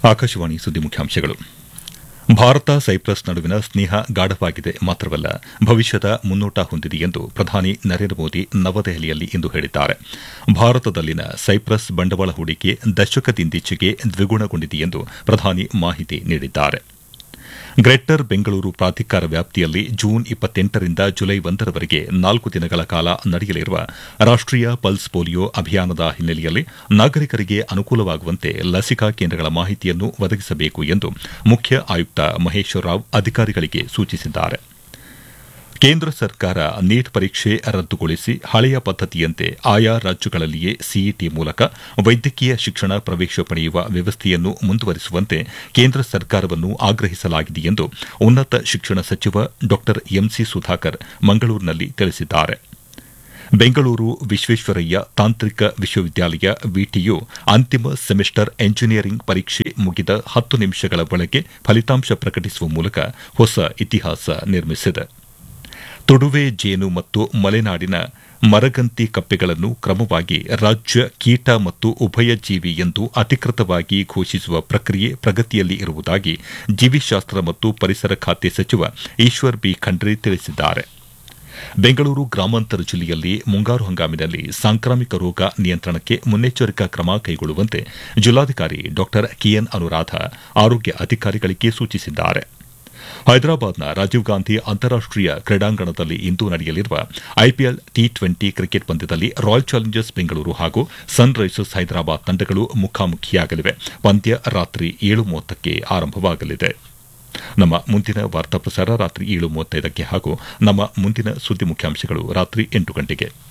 ಆಕಾಶವಾಣಿ ಸುದ್ದಿ ಮುಖ್ಯಾಂಶಗಳು ಭಾರತ ಸೈಪ್ರಸ್ ನಡುವಿನ ಸ್ನೇಹ ಗಾಢವಾಗಿದೆ ಮಾತ್ರವಲ್ಲ ಭವಿಷ್ಯದ ಮುನ್ನೋಟ ಹೊಂದಿದೆ ಎಂದು ಪ್ರಧಾನಿ ನರೇಂದ್ರ ಮೋದಿ ನವದೆಹಲಿಯಲ್ಲಿ ಇಂದು ಹೇಳಿದ್ದಾರೆ ಭಾರತದಲ್ಲಿನ ಸೈಪ್ರಸ್ ಬಂಡವಾಳ ಹೂಡಿಕೆ ದಶಕದಿಂದೀಚೆಗೆ ದ್ವಿಗುಣಗೊಂಡಿದೆ ಎಂದು ಪ್ರಧಾನಿ ಮಾಹಿತಿ ನೀಡಿದ್ದಾರೆ ಗ್ರೇಟರ್ ಬೆಂಗಳೂರು ಪ್ರಾಧಿಕಾರ ವ್ಯಾಪ್ತಿಯಲ್ಲಿ ಜೂನ್ ಇಪ್ಪತ್ತೆಂಟರಿಂದ ಜುಲೈ ಒಂದರವರೆಗೆ ನಾಲ್ಕು ದಿನಗಳ ಕಾಲ ನಡೆಯಲಿರುವ ರಾಷ್ಟೀಯ ಪಲ್ಸ್ ಪೋಲಿಯೋ ಅಭಿಯಾನದ ಹಿನ್ನೆಲೆಯಲ್ಲಿ ನಾಗರಿಕರಿಗೆ ಅನುಕೂಲವಾಗುವಂತೆ ಲಸಿಕಾ ಕೇಂದ್ರಗಳ ಮಾಹಿತಿಯನ್ನು ಒದಗಿಸಬೇಕು ಎಂದು ಮುಖ್ಯ ಆಯುಕ್ತ ಮಹೇಶ್ವರ ರಾವ್ ಅಧಿಕಾರಿಗಳಿಗೆ ಸೂಚಿಸಿದ್ದಾರೆ ಕೇಂದ್ರ ಸರ್ಕಾರ ನೀಟ್ ಪರೀಕ್ಷೆ ರದ್ದುಗೊಳಿಸಿ ಹಳೆಯ ಪದ್ದತಿಯಂತೆ ಆಯಾ ರಾಜ್ಯಗಳಲ್ಲಿಯೇ ಸಿಇಟಿ ಮೂಲಕ ವೈದ್ಯಕೀಯ ಶಿಕ್ಷಣ ಪ್ರವೇಶ ಪಡೆಯುವ ವ್ಯವಸ್ಥೆಯನ್ನು ಮುಂದುವರಿಸುವಂತೆ ಕೇಂದ್ರ ಸರ್ಕಾರವನ್ನು ಆಗ್ರಹಿಸಲಾಗಿದೆ ಎಂದು ಉನ್ನತ ಶಿಕ್ಷಣ ಸಚಿವ ಡಾ ಎಂಸಿ ಸುಧಾಕರ್ ಮಂಗಳೂರಿನಲ್ಲಿ ತಿಳಿಸಿದ್ದಾರೆ ಬೆಂಗಳೂರು ವಿಶ್ವೇಶ್ವರಯ್ಯ ತಾಂತ್ರಿಕ ವಿಶ್ವವಿದ್ಯಾಲಯ ವಿಟಿಯು ಅಂತಿಮ ಸೆಮಿಸ್ಟರ್ ಎಂಜಿನಿಯರಿಂಗ್ ಪರೀಕ್ಷೆ ಮುಗಿದ ಹತ್ತು ನಿಮಿಷಗಳ ಒಳಗೆ ಫಲಿತಾಂಶ ಪ್ರಕಟಿಸುವ ಮೂಲಕ ಹೊಸ ಇತಿಹಾಸ ನಿರ್ಮಿಸಿದೆ ತುಡುವೆ ಜೇನು ಮತ್ತು ಮಲೆನಾಡಿನ ಮರಗಂತಿ ಕಪ್ಪೆಗಳನ್ನು ಕ್ರಮವಾಗಿ ರಾಜ್ಯ ಕೀಟ ಮತ್ತು ಉಭಯಜೀವಿ ಎಂದು ಅಧಿಕೃತವಾಗಿ ಘೋಷಿಸುವ ಪ್ರಕ್ರಿಯೆ ಪ್ರಗತಿಯಲ್ಲಿ ಇರುವುದಾಗಿ ಜೀವಿಶಾಸ್ತ್ರ ಮತ್ತು ಪರಿಸರ ಖಾತೆ ಸಚಿವ ಈಶ್ವರ್ ಬಿ ಖಂಡ್ರೆ ತಿಳಿಸಿದ್ದಾರೆ ಬೆಂಗಳೂರು ಗ್ರಾಮಾಂತರ ಜಿಲ್ಲೆಯಲ್ಲಿ ಮುಂಗಾರು ಹಂಗಾಮಿನಲ್ಲಿ ಸಾಂಕ್ರಾಮಿಕ ರೋಗ ನಿಯಂತ್ರಣಕ್ಕೆ ಮುನ್ನೆಚ್ಚರಿಕಾ ಕ್ರಮ ಕೈಗೊಳ್ಳುವಂತೆ ಜಿಲ್ಲಾಧಿಕಾರಿ ಡಾ ಕೆಎನ್ ಅನುರಾಧ ಆರೋಗ್ಯ ಅಧಿಕಾರಿಗಳಿಗೆ ಸೂಚಿಸಿದ್ದಾರೆ ಹೈದರಾಬಾದ್ನ ರಾಜೀವ್ ಗಾಂಧಿ ಅಂತಾರಾಷ್ಟೀಯ ಕ್ರೀಡಾಂಗಣದಲ್ಲಿ ಇಂದು ನಡೆಯಲಿರುವ ಐಪಿಎಲ್ ಟಿ ಟ್ವೆಂಟಿ ಕ್ರಿಕೆಟ್ ಪಂದ್ಯದಲ್ಲಿ ರಾಯಲ್ ಚಾಲೆಂಜರ್ಸ್ ಬೆಂಗಳೂರು ಹಾಗೂ ಸನ್ ರೈಸರ್ಸ್ ಹೈದರಾಬಾದ್ ತಂಡಗಳು ಮುಖಾಮುಖಿಯಾಗಲಿವೆ ಪಂದ್ಯ ರಾತ್ರಿ ಏಳು ಮೂವತ್ತಕ್ಕೆ ಆರಂಭವಾಗಲಿದೆ ನಮ್ಮ ಮುಂದಿನ ವಾರ್ತಾ ಪ್ರಸಾರ ರಾತ್ರಿ ಏಳು ಮೂವತ್ತೈದಕ್ಕೆ ಹಾಗೂ ನಮ್ಮ ಮುಂದಿನ ಸುದ್ದಿ ಮುಖ್ಯಾಂಶಗಳು ರಾತ್ರಿ ಎಂಟು ಗಂಟೆಗೆ